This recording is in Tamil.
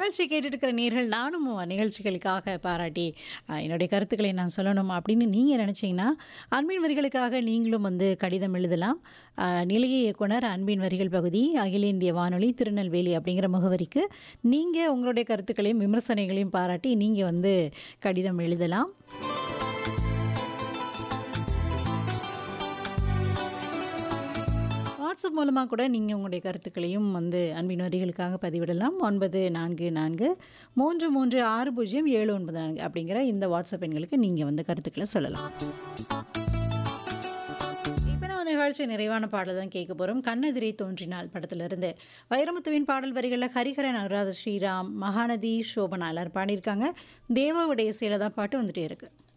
நிகழ்ச்சி கேட்டுட்டு இருக்கிற நேர்கள் நானும் நிகழ்ச்சிகளுக்காக பாராட்டி அஹ், என்னுடைய கருத்துக்களை நான் சொல்லணும் அப்படின்னு நீங்கள் நினச்சிங்கன்னா அன்பின் வரிகளுக்காக நீங்களும் வந்து கடிதம் எழுதலாம் அஹ், நிலைய இயக்குனர் அன்பின் வரிகள் பகுதி அகில இந்திய வானொலி திருநெல்வேலி அப்படிங்கிற முகவரிக்கு நீங்கள் உங்களுடைய கருத்துக்களையும் விமர்சனைகளையும் பாராட்டி நீங்கள் வந்து கடிதம் எழுதலாம் வாட்ஸ்அப் மூலமாக கூட நீங்கள் உங்களுடைய கருத்துக்களையும் வந்து அன்பின் வரிகளுக்காக பதிவிடலாம் ஒன்பது நான்கு நான்கு மூன்று மூன்று ஆறு பூஜ்ஜியம் ஏழு ஒன்பது நான்கு அப்படிங்கிற இந்த வாட்ஸ்அப் எண்களுக்கு நீங்கள் வந்து கருத்துக்களை சொல்லலாம் இப்போ நம்ம நிகழ்ச்சி நிறைவான பாடல் தான் கேட்க போகிறோம் கண்ணெதிரே தோன்றினால் படத்திலிருந்து வைரமுத்துவின் பாடல் வரிகளில் ஹரிஹரன் அனுராத ஸ்ரீராம் மகாநதி சோபனா எல்லாரும் பாடியிருக்காங்க தேவாவுடைய சேலை தான் பாட்டு வந்துட்டே இருக்கு